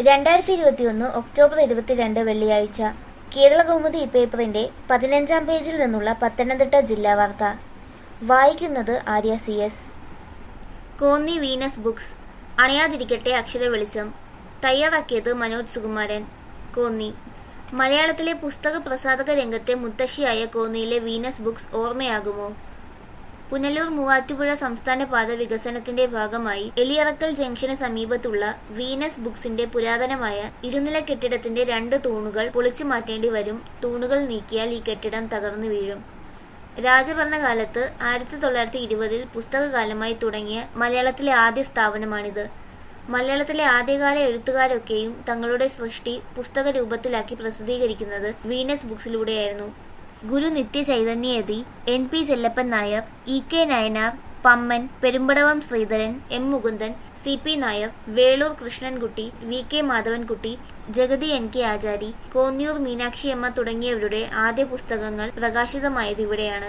രണ്ടായിരത്തി ഇരുപത്തിയൊന്ന് ഒക്ടോബർ ഇരുപത്തിരണ്ട് വെള്ളിയാഴ്ച കേരള കൗമുദി പേപ്പറിന്റെ പതിനഞ്ചാം പേജിൽ നിന്നുള്ള പത്തനംതിട്ട ജില്ലാ വാർത്ത വായിക്കുന്നത് Arya C S Konni Venus Books അണയാതിരിക്കട്ടെ അക്ഷര വെളിച്ചം തയ്യാറാക്കിയത് മനോജ് സുകുമാരൻ കോന്നി മലയാളത്തിലെ പുസ്തക പ്രസാധക രംഗത്തെ മുത്തശ്ശിയായ കോന്നിയിലെ വീനസ് ബുക്സ് ഓർമ്മയാകുമോ പുനലൂർ മൂവാറ്റുപുഴ സംസ്ഥാന പാത വികസനത്തിന്റെ ഭാഗമായി എലിയറക്കൽ ജംഗ്ഷന് സമീപത്തുള്ള വീനസ് ബുക്സിന്റെ പുരാതനമായ ഇരുനില കെട്ടിടത്തിന്റെ രണ്ട് തൂണുകൾ പൊളിച്ചു മാറ്റേണ്ടി വരും തൂണുകൾ നീക്കിയാൽ ഈ കെട്ടിടം തകർന്നു വീഴും രാജഭരണകാലത്ത് ആയിരത്തി തൊള്ളായിരത്തി ഇരുപതിൽ പുസ്തകകാലമായി തുടങ്ങിയ മലയാളത്തിലെ ആദ്യ സ്ഥാപനമാണിത് മലയാളത്തിലെ ആദ്യകാല എഴുത്തുകാരൊക്കെയും തങ്ങളുടെ സൃഷ്ടി പുസ്തക രൂപത്തിലാക്കി പ്രസിദ്ധീകരിക്കുന്നത് വീനസ് ബുക്സിലൂടെയായിരുന്നു Guru Nitya Chaitanya Yati N P Chellappan Nair E K Nayanar Pamman Perumbadavam Sreedharan M Mukundan C P Nair Veloor Krishnankutty V K Madhavankutty Jagathy N K Achari Konniyoor Meenakshiyamma തുടങ്ങിയവരുടെ ആദ്യ പുസ്തകങ്ങൾ പ്രകാശിതമായത് ഇവിടെയാണ്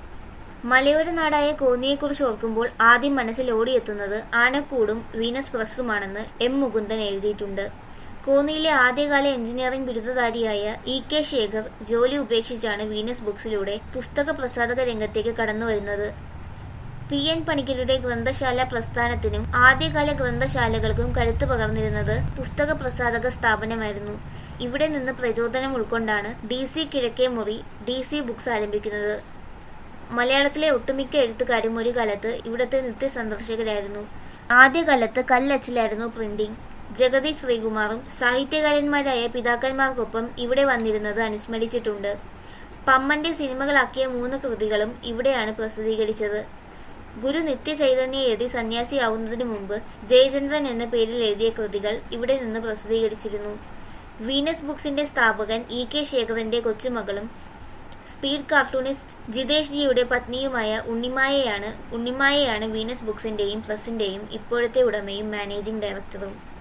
മലയോര നാടായ കോന്നിയെക്കുറിച്ച് ഓർക്കുമ്പോൾ ആദ്യം മനസ്സിൽ ഓടിയെത്തുന്നത് ആനക്കൂടും വീനസ് പ്രസ്സുമാണെന്ന് എം മുകുന്ദൻ എഴുതിയിട്ടുണ്ട് കോന്നിയിലെ ആദ്യകാല എഞ്ചിനീയറിംഗ് ബിരുദധാരിയായ ഇ കെ ശേഖർ ജോലി ഉപേക്ഷിച്ചാണ് വീനസ് ബുക്സിലൂടെ പുസ്തക പ്രസാധക രംഗത്തേക്ക് കടന്നുവരുന്നത് പി എൻ പണിക്കരുടെ ഗ്രന്ഥശാല പ്രസ്ഥാനത്തിനും ആദ്യകാല ഗ്രന്ഥശാലകൾക്കും കരുത്തു പകർന്നിരുന്നത് പുസ്തക പ്രസാധക സ്ഥാപനമായിരുന്നു ഇവിടെ നിന്ന് പ്രചോദനം ഉൾക്കൊണ്ടാണ് ഡി സി കിഴക്കേ മുറി ഡി സി ബുക്സ് ആരംഭിക്കുന്നത് മലയാളത്തിലെ ഒട്ടുമിക്ക എഴുത്തുകാരും ഒരു കാലത്ത് ഇവിടുത്തെ നിത്യസന്ദർശകരായിരുന്നു ആദ്യകാലത്ത് കല്ലച്ചിലായിരുന്നു പ്രിന്റിംഗ് ജഗതി ശ്രീകുമാറും സാഹിത്യകാരന്മാരായ പിതാക്കന്മാർക്കൊപ്പം ഇവിടെ വന്നിരുന്നത് അനുസ്മരിച്ചിട്ടുണ്ട് പമ്മന്റെ സിനിമകളാക്കിയ മൂന്ന് കൃതികളും ഇവിടെയാണ് പ്രസിദ്ധീകരിച്ചത് ഗുരു നിത്യചൈതന്യയതി സന്യാസിയാവുന്നതിനു മുമ്പ് ജയചന്ദ്രൻ എന്ന പേരിൽ എഴുതിയ കൃതികൾ ഇവിടെ നിന്ന് പ്രസിദ്ധീകരിച്ചിരുന്നു വീനസ് ബുക്സിന്റെ സ്ഥാപകൻ ഇ കെ ശേഖരന്റെ കൊച്ചുമകളും സ്പീഡ് കാർട്ടൂണിസ്റ്റ് ജിതേഷ് ജിയുടെ പത്നിയുമായ ഉണ്ണിമായയാണ് ഉണ്ണിമായയാണ് വീനസ് ബുക്സിന്റെയും പ്രസിന്റെയും ഇപ്പോഴത്തെ ഉടമയും മാനേജിംഗ് ഡയറക്ടറും